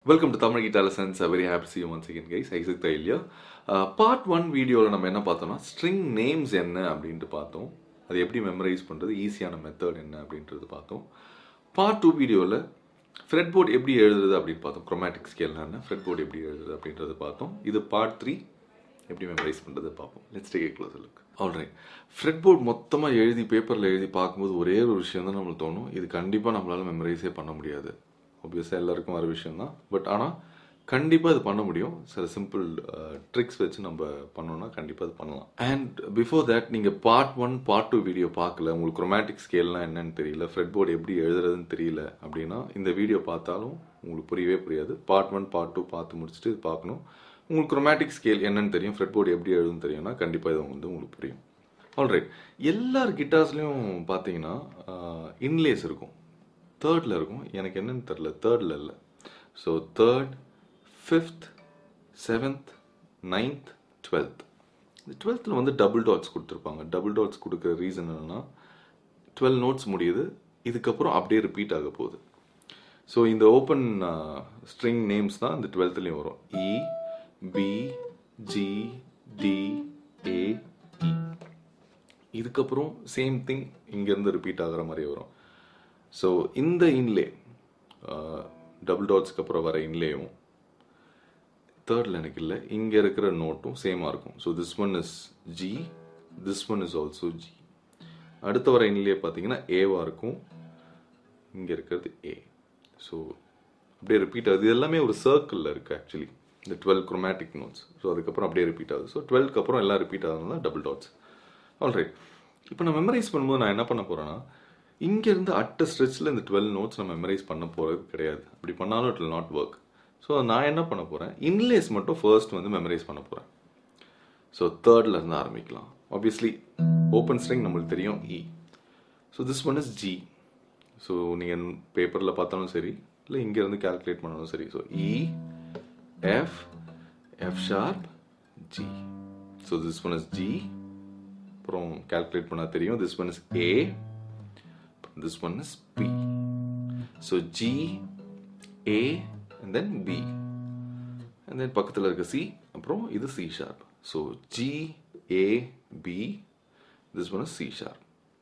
Welcome to Tamil கீட்டால சென்ஸ் very happy சி ஒன் செகண்ட் கைஸ் ஐசக் தைலியா பார்ட் ஒன் வீடியோவில் நம்ம என்ன பார்த்தோம்னா ஸ்ட்ரிங் நேம்ஸ் என்ன அப்படின்ட்டு பார்த்தோம் அது எப்படி மெமரைஸ் பண்ணுறது ஈஸியான மெத்தட் என்ன அப்படின்றது பார்த்தோம் பார்ட் டூ வீடியோவில் ஃப்ரெட் போர்ட் எப்படி எழுதுறது அப்படின்னு பார்த்தோம் குரோமேட்டிக் ஸ்கேல்னா என்ன ஃப்ரெட் போர்ட் எப்படி எழுதுறது அப்படின்றது பார்த்தோம் இது பார்ட் த்ரீ எப்படி மெமரைஸ் பண்ணுறது பார்ப்போம் let's take close look alright fretboard மொத்தமாக எழுதி பேப்பரில் எழுதி பார்க்கும்போது ஒரே ஒரு விஷயம் தான் நம்மளுக்கு தோணும் இது கண்டிப்பாக நம்மளால் மெமரைஸே பண்ண முடியாது ஆப்வியஸாக எல்லாருக்கும் வர விஷயம் தான் பட் ஆனால் கண்டிப்பாக இது பண்ண முடியும் சில சிம்பிள் ட்ரிக்ஸ் வச்சு நம்ம பண்ணோம்னா கண்டிப்பாக அது பண்ணலாம் அண்ட் பிஃபோர் தேட் நீங்கள் part one part two video பார்க்கல உங்களுக்கு குரோமேட்டிக் ஸ்கேல்னால் என்னன்னு தெரியல ஃப்ரெட் போர்டு எப்படி எழுதுறதுன்னு தெரியல அப்படின்னா இந்த வீடியோ பார்த்தாலும் உங்களுக்கு புரியவே புரியாது பார்ட் ஒன் பார்ட் டூ பார்த்து முடிச்சுட்டு இது பார்க்கணும் உங்களுக்கு குரோமேட்டிக் ஸ்கேல் என்னன்னு தெரியும் ஃப்ரெட் போர்டு எப்படி எழுதுன்னு தெரியும்னா கண்டிப்பாக இது வந்து உங்களுக்கு புரியும் ஆல்ரைட் எல்லார் கிட்டார்ஸ்லையும் பார்த்தீங்கன்னா இன்லேஸ் இருக்கும் தேர்டில் இருக்கும் எனக்கு என்னன்னு தெரில தேர்டில் இல்லை so third fifth seventh ninth twelfth இந்த டுவெல்த்தில் வந்து டபுள் டாட்ஸ் கொடுத்துருப்பாங்க டபுள் டாட்ஸ் கொடுக்குற ரீசன் என்னென்னா டுவெல் நோட்ஸ் முடியுது இதுக்கப்புறம் அப்படியே ரிப்பீட் ஆக போகுது ஸோ இந்த ஓப்பன் ஸ்ட்ரிங் நேம்ஸ் தான் இந்த டுவெல்த்லேயும் வரும் E B G D A E இதுக்கப்புறம் சேம் திங் இங்கேருந்து ரிப்பீட் ஆகிற மாதிரி வரும் ஸோ இந்த இன்லே டபுள் டாட்ஸ்க்கு அப்புறம் வர இன்லேயும் தேர்டில் எனக்கு இல்லை இங்கே இருக்கிற நோட்டும் சேமாக இருக்கும் so this one is G this one is also G அடுத்த வர இன்லே பார்த்தீங்கன்னா ஏவாக இருக்கும் இங்கே இருக்கிறது ஏ ஸோ அப்படியே ரிப்பீட் ஆகுது இது எல்லாமே ஒரு சர்க்கிளில் இருக்குது ஆக்சுவலி இந்த டுவெல் குரோமேட்டிக் நோட்ஸ் ஸோ அதுக்கப்புறம் அப்படியே ரிப்பீட் ஆகுது ஸோ டுவெல்க்கு அப்புறம் எல்லாம் ரிப்பீட் ஆகுதுன்னா டபுள் டாட்ஸ் ஆல்ரைட் இப்போ நான் மெமரைஸ் பண்ணும்போது நான் என்ன பண்ண போகிறேன்னா இங்கேருந்து அட்ட ஸ்ட்ரெச்சில் இந்த டுவெல் நோட்ஸ் நான் மெமரைஸ் பண்ண போகிறது கிடையாது அப்படி பண்ணாலும் it will not work so நான் என்ன பண்ண போகிறேன் இன்லேஸ் மட்டும் ஃபர்ஸ்ட் வந்து மெமரைஸ் பண்ண போகிறேன் ஸோ தேர்டில் இருந்து ஆரம்பிக்கலாம் ஆப்வியஸ்லி ஓப்பன் ஸ்ட்ரிங் நம்மளுக்கு தெரியும் E so this one is G so நீங்கள் பேப்பரில் பார்த்தாலும் சரி இல்லை இங்கேருந்து கேல்குலேட் பண்ணாலும் சரி so E F F sharp G so this one is G அப்புறம் கேல்குலேட் பண்ணால் தெரியும் this one is A this one is B. So G, A, and then B. And then பக்கத்தில் இருக்க C, அப்புறம் இது C sharp. So G, A, B, this one is C sharp.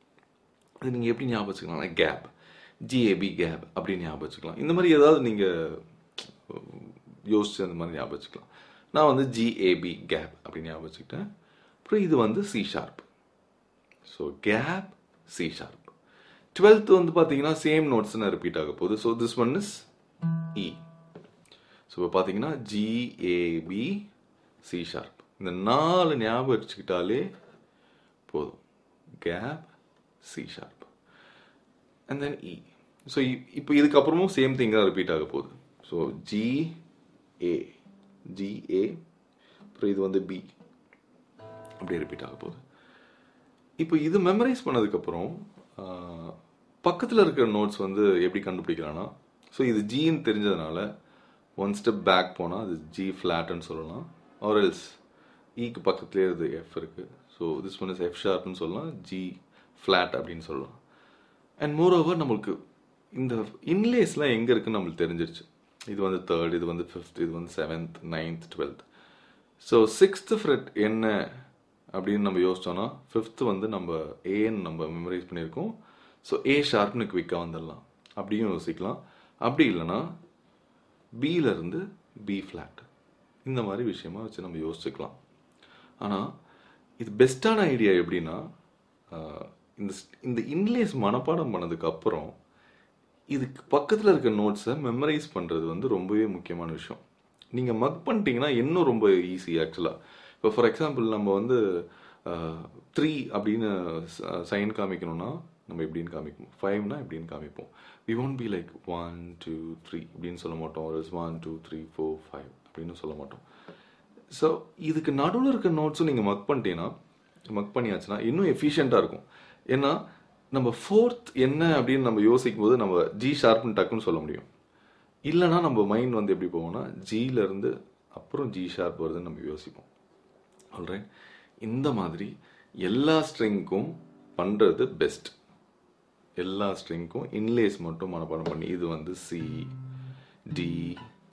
இது நீங்கள் எப்படி ஞாபகம் வச்சுக்கலாம் கேப் ஜிஏபி கேப் அப்படின்னு ஞாபகம் வச்சுக்கலாம் இந்த மாதிரி ஏதாவது நீங்கள் யோசிச்சு அந்த மாதிரி ஞாபகம் வச்சுக்கலாம் நான் வந்து ஜிஏபி கேப் அப்படின்னு ஞாபகம் வச்சுக்கிட்டேன் அப்புறம் இது வந்து C sharp so gap C sharp twelfth வந்து பார்த்தீங்கன்னா சேம் நோட்ஸ் தான் ரிப்பீட் ஆக போகுது so this one is E so இப்போ பார்த்தீங்கன்னா ஜிஏபி சி ஷார்ப் இந்த நாலு ஞாபகம் வச்சுக்கிட்டாலே போதும் gap C sharp and then E so இப்போ இதுக்கப்புறமும் சேம் திங் தான் ரிப்பீட் ஆக போகுது ஸோ ஜி ஏ ஜிஏ அப்புறம் இது வந்து பி அப்படியே ரிப்பீட் ஆக போகுது இப்போ இது மெமரைஸ் பண்ணதுக்கப்புறம் பக்கத்தில் இருக்கிற நோட்ஸ் வந்து எப்படி கண்டுபிடிக்கலாம்னா ஸோ இது ஜின்னு தெரிஞ்சதுனால ஒன் ஸ்டெப் பேக் போனால் அது ஜி ஃப்ளாட்னு சொல்லலாம் ஆர் எல்ஸ் இக்கு பக்கத்துலேயே இது எஃப் இருக்குது so this one is F ஷார்ப்னு சொல்லலாம் ஜி ஃப்ளாட் அப்படின்னு சொல்லலாம் அண்ட் மோர் ஓவர் நம்மளுக்கு இந்த இன்லேஸ்லாம் எங்கே இருக்குன்னு நம்மளுக்கு தெரிஞ்சிருச்சு இது வந்து தேர்ட் இது வந்து ஃபிஃப்த் இது வந்து seventh ninth twelfth so sixth fret என்ன அப்படின்னு நம்ம யோசிச்சோன்னா ஃபிஃப்த்து வந்து நம்ம ஏன்னு நம்ம மெமரைஸ் பண்ணியிருக்கோம் ஸோ ஏ ஷார்ப்னு குவிக்காக வந்துடலாம் அப்படியும் யோசிக்கலாம் அப்படி இல்லைன்னா பியிலேருந்து பி ஃப்ளாட் இந்த மாதிரி விஷயமா வச்சு நம்ம யோசிச்சுக்கலாம் ஆனால் இது பெஸ்ட்டான ஐடியா எப்படின்னா இந்த இந்த இன்லேஸ் மனப்பாடம் பண்ணதுக்கு அப்புறம் இதுக்கு பக்கத்தில் இருக்க நோட்ஸை மெமரைஸ் பண்ணுறது வந்து ரொம்பவே முக்கியமான விஷயம் நீங்கள் மக் பண்ணிட்டீங்கன்னா இன்னும் ரொம்ப ஈஸி ஆக்சுவலாக இப்போ ஃபார் எக்ஸாம்பிள் நம்ம வந்து த்ரீ அப்படின்னு சைன் காமிக்கணும்னா நம்ம எப்படின்னு காமிப்போம் ஃபைவ்னா எப்படின்னு காமிப்போம் we won't be like one two three அப்படின்னு சொல்ல மாட்டோம் ஒரு one two three four five அப்படின்னு சொல்ல மாட்டோம் ஸோ இதுக்கு நடுவில் இருக்க நோட்ஸும் நீங்கள் மக் பண்ணிட்டீங்கன்னா மக் பண்ணியாச்சுன்னா இன்னும் எஃபிஷியண்ட்டாக இருக்கும் ஏன்னா நம்ம ஃபோர்த் என்ன அப்படின்னு நம்ம யோசிக்கும் போது நம்ம ஜி ஷார்ப்னு டக்குன்னு சொல்ல முடியும் இல்லைனா நம்ம மைண்ட் வந்து எப்படி போவோம்னா ஜியிலேருந்து அப்புறம் ஜி ஷார்ப் வருதுன்னு நம்ம யோசிப்போம் ஆல்ரைட் இந்த மாதிரி எல்லா ஸ்ட்ரிங்க்கும் பண்ணுறது பெஸ்ட் எல்லா ஸ்ட்ரிங்க்கும் இன்லேஸ் மட்டும் மனப்பாடம் பண்ணி இது வந்து சி டி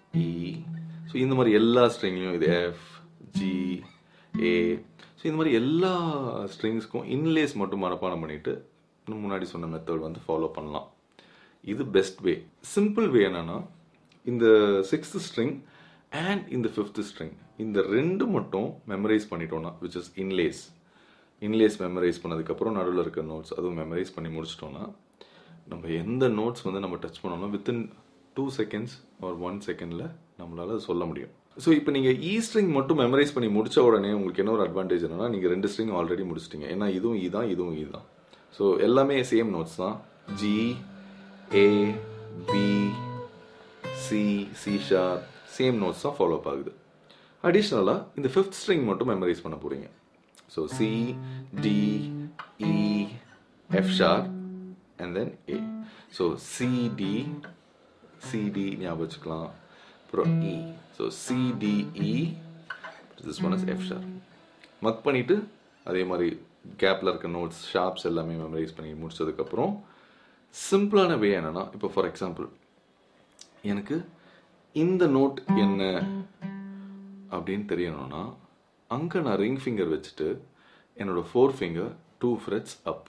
இ ஸோ இந்த மாதிரி எல்லா ஸ்ட்ரிங்லையும் இது எஃப் ஜி ஏ ஸோ இந்த மாதிரி எல்லா ஸ்ட்ரிங்ஸ்க்கும் இன்லேஸ் மட்டும் மனப்பாடம் பண்ணிட்டு இன்னும் முன்னாடி சொன்ன மெத்தட் வந்து ஃபாலோ பண்ணலாம் இது பெஸ்ட் வே சிம்பிள் வே என்னன்னா இந்த சிக்ஸ்த் ஸ்ட்ரிங் அண்ட் இந்த ஃபிஃப்த் ஸ்ட்ரிங் இந்த ரெண்டு மட்டும் மெமரைஸ் பண்ணிட்டோம்னா which is inlays inlays memorise பண்ணதுக்கப்புறம் நடுவில் இருக்க நோட்ஸ் அதுவும் மெமரைஸ் பண்ணி முடிச்சிட்டோம்னா நம்ம எந்த நோட்ஸ் வந்து நம்ம டச் பண்ணோம்னா வித்தின் டூ செகண்ட்ஸ் ஒரு ஒன் செகண்டில் நம்மளால சொல்ல முடியும் ஸோ இப்போ நீங்கள் இ ஸ்ட்ரிங் மட்டும் மெமரைஸ் பண்ணி முடிச்ச உடனே உங்களுக்கு என்ன ஒரு அட்வான்டேஜ் என்னன்னா நீங்கள் ரெண்டு ஸ்ட்ரிங் ஆல்ரெடி முடிச்சிட்டீங்க ஏன்னா இதுவும் இ தான் இதுவும் இ தான் ஸோ எல்லாமே சேம் நோட்ஸ் தான் G A B C C sharp same notes தான் ஃபாலோ அப் ஆகுது அடிஷ்னலாக இந்த ஃபிஃப்த் ஸ்ட்ரிங் மட்டும் மெமரைஸ் பண்ண போகிறீங்க so C D E F sharp and then A so CD CD ஞாபகம் வச்சுக்கலாம் அப்புறம் E so CDE this one is F sharp mug பண்ணிவிட்டு அதே மாதிரி கேப்பில் இருக்க நோட்ஸ் ஷார்ப்ஸ் எல்லாமே மெமரைஸ் பண்ணி முடிச்சதுக்கப்புறம் சிம்பிளான வே என்னன்னா இப்போ ஃபார் எக்ஸாம்பிள் எனக்கு இந்த நோட் என்ன அப்படின்னு தெரியணும்னா அங்கே நான் ரிங் ஃபிங்கர் வச்சுட்டு என்னோட four finger two frets up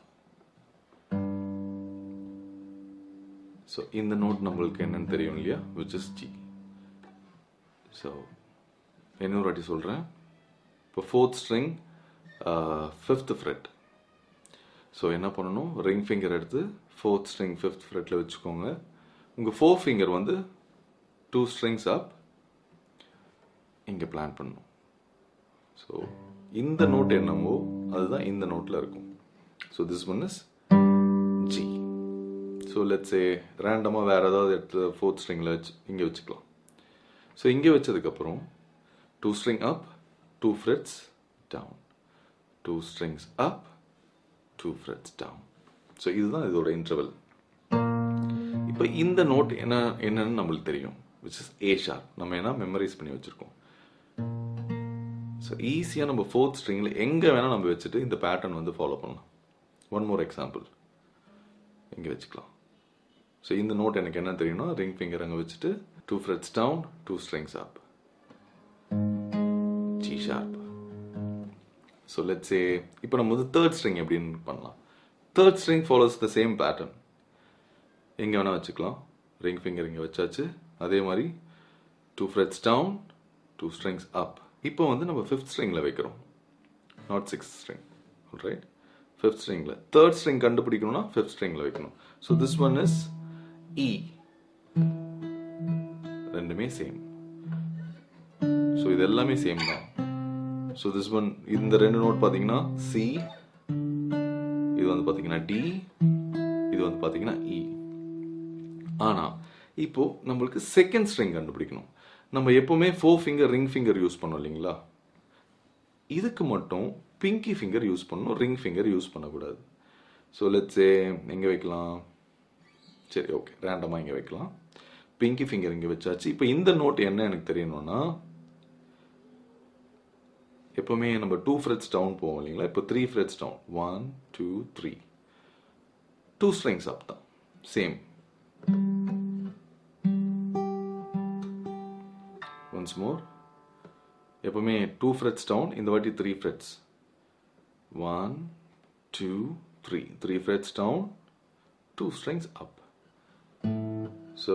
so இந்த நோட் நம்மளுக்கு என்னன்னு தெரியும் இல்லையா விச் இஸ் ஜி ஸோ இன்னொரு வாட்டி சொல்கிறேன் இப்போ fourth string fifth fret so என்ன பண்ணணும் ரிங் ஃபிங்கர் எடுத்து ஃபோர்த் ஸ்ட்ரிங் ஃபிஃப்த் ஃப்ரெட்டில் வச்சுக்கோங்க உங்கள் ஃபோர் ஃபிங்கர் வந்து டூ ஸ்ட்ரிங்ஸ் அப் இங்கே பிளான் பண்ணணும் ஸோ இந்த நோட் என்னவோ அதுதான் இந்த நோட்டில் இருக்கும் so this one is G so let's a ரேண்டமாக வேறு ஏதாவது இடத்துல ஃபோர்த் ஸ்ட்ரிங்கில் வச்சு இங்கே வச்சுக்கலாம் ஸோ இங்கே வச்சதுக்கப்புறம் two string up two frets down two strings up two frets down so இதுதான் இதோட இன்டர்வல் இப்போ இந்த நோட் என்ன என்னன்னு நம்மளுக்கு தெரியும் விச் இஸ் ஏ ஷார்ப் நம்ம என்ன மெமரைஸ் பண்ணி வச்சுருக்கோம் ஸோ ஈஸியாக நம்ம ஃபோர்த் ஸ்ட்ரிங்கில் எங்கே வேணால் நம்ம வச்சுட்டு இந்த பேட்டர்ன் வந்து ஃபாலோ பண்ணலாம் ஒன் மோர் எக்ஸாம்பிள் இங்கே வச்சுக்கலாம் ஸோ இந்த நோட் எனக்கு என்ன தெரியும்னா ரிங் ஃபிங்கர் அங்கே வச்சுட்டு two frets down two strings up G sharp so let's a இப்போ நம்ம வந்து தேர்ட் ஸ்ட்ரிங் எப்படின்னு பண்ணலாம் third string follows the same pattern எங்கே வேணால் வச்சுக்கலாம் ரிங் ஃபிங்கர் இங்கே வச்சாச்சு அதே மாதிரி two frets down two strings up இப்போ வந்து நம்ம ஃபிஃப்த் ஸ்ட்ரிங்கில் வைக்கிறோம் not sixth string right fifth ஸ்ட்ரிங்கில் தேர்ட் ஸ்ட்ரிங் கண்டுபிடிக்கணும்னா ஃபிஃப்த் ஸ்ட்ரிங்கில் வைக்கணும் so this one is E ரெண்டுமே சேம் ஸோ இது எல்லாமே சேம் தான் ஸோ திஸ் ஒன் இந்த ரெண்டு நோட் பார்த்தீங்கன்னா சி இது வந்து பார்த்தீங்கன்னா டி இது வந்து பார்த்தீங்கன்னா இ ஆனால் இப்போ நம்மளுக்கு செகண்ட் ஸ்ட்ரிங் கண்டுபிடிக்கணும் நம்ம எப்பவுமே four finger ring finger use பண்ணோம் இல்லைங்களா இதுக்கு மட்டும் பிங்கி ஃபிங்கர் யூஸ் பண்ணணும் ரிங் ஃபிங்கர் யூஸ் பண்ணக்கூடாது ஸோ லெட்ஸே எங்கே வைக்கலாம் சரி ஓகே ரேண்டமாக இங்கே வைக்கலாம் பிங்கி ஃபிங்கர் இங்கே வச்சாச்சு இப்போ இந்த நோட் என்ன எனக்கு தெரியணும்னா எப்பவுமே நம்ம டூ ஃப்ரெட்ஸ் டவுன் போவோம் இல்லைங்களா இப்போ three frets down one two three two strings up தான் சேம் ஒன்ஸ் மோர் எப்பவுமே டூ ஃப்ரெட்ஸ் டவுன் இந்த வாட்டி three frets one two three three frets down two strings up so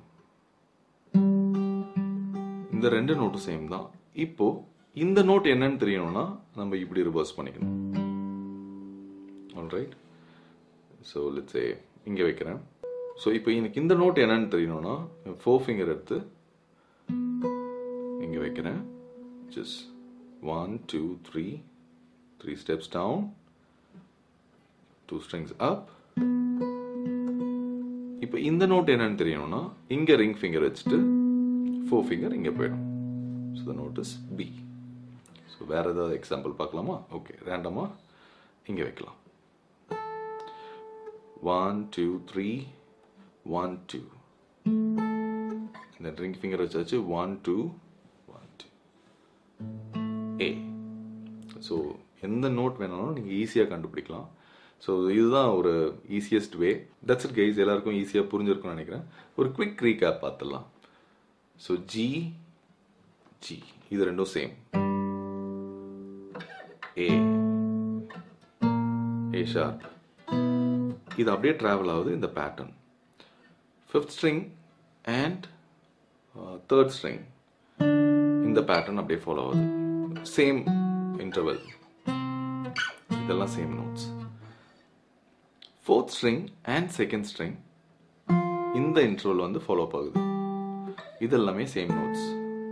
இந்த ரெண்டு நோட்டும் சேம் தான் இப்போ இந்த நோட் என்னன்னு தெரியணும்னா நம்ம இப்படி ரிவர்ஸ் பண்ணிக்கணும் ஆல்ரைட் ஸோ லெட்ஸ் இங்கே வைக்கிறேன் ஸோ இப்போ எனக்கு இந்த நோட் என்னன்னு தெரியணும்னா ஃபோர் ஃபிங்கர் எடுத்து இங்கே வைக்கிறேன் just one two three three steps down two strings up இப்போ இந்த நோட் என்னன்னு தெரியணும்னா இங்கே ரிங் ஃபிங்கர் வச்சுட்டு ஃபோர் ஃபிங்கர் இங்கே போயிடும் so the note is B so வேறு ஏதாவது எக்ஸாம்பிள் பார்க்கலாமா ஓகே ரேண்டமாக இங்கே வைக்கலாம் one two three one two இந்த ரிங் ஃபிங்கர் வச்சாச்சு one two one two A so எந்த நோட் வேணாலும் நீங்கள் ஈஸியாக கண்டுபிடிக்கலாம் ஸோ இதுதான் ஒரு easiest way that's it guys எல்லாருக்கும் ஈஸியாக புரிஞ்சிருக்கும்னு நினைக்கிறேன் ஒரு குவிக் ரீகேப் பார்த்துடலாம் ஸோ ஜி ஜி இது ரெண்டும் சேம் ஏ ஏ ஷார்ப் இது அப்படியே ட்ராவல் ஆகுது இந்த pattern fifth string and third string இந்த பேட்டர்ன் அப்படியே ஃபாலோ ஆகுது சேம் இன்டர்வல் இதெல்லாம் same notes fourth string and second string இந்த இன்டர்வல் வந்து ஃபாலோ அப் ஆகுது இது எல்லாமே சேம் நோட்ஸ்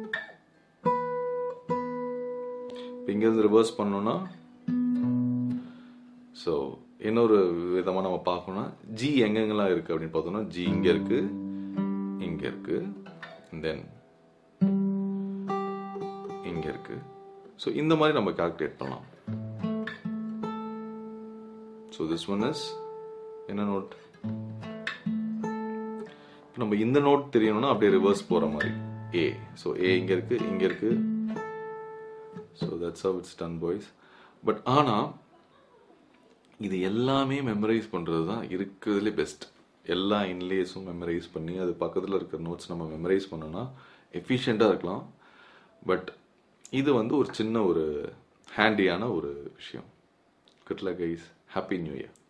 இங்கேருந்து ரிவர்ஸ் பண்ணோம்னா ஸோ இன்னொரு விதமாக நம்ம பார்க்கணும்னா ஜி எங்கெங்கெல்லாம் இருக்குது அப்படின்னு பார்த்தோம்னா ஜி இங்கே இருக்கு இங்கே இருக்கு தென் இங்கே இருக்கு ஸோ இந்த மாதிரி நம்ம கால்குலேட் பண்ணலாம் ஸோ திஸ் ஒன் இஸ் என்ன நோட் நம்ம இந்த நோட் தெரியணும்னா அப்படியே ரிவர்ஸ் போகிற மாதிரி ஏ ஸோ ஏ இங்கே இருக்கு இங்கே இருக்கு so that's how it's done boys but ஆனால் இது எல்லாமே மெமரைஸ் பண்ணுறது தான் இருக்கிறதுலே பெஸ்ட் எல்லா இன்லேஸும் மெமரைஸ் பண்ணி அது பக்கத்தில் இருக்கிற நோட்ஸ் நம்ம மெமரைஸ் பண்ணோன்னா எஃபிஷியண்ட்டாக இருக்கலாம் பட் இது வந்து ஒரு சின்ன ஒரு ஹேண்டியான ஒரு விஷயம் good luck guys happy new year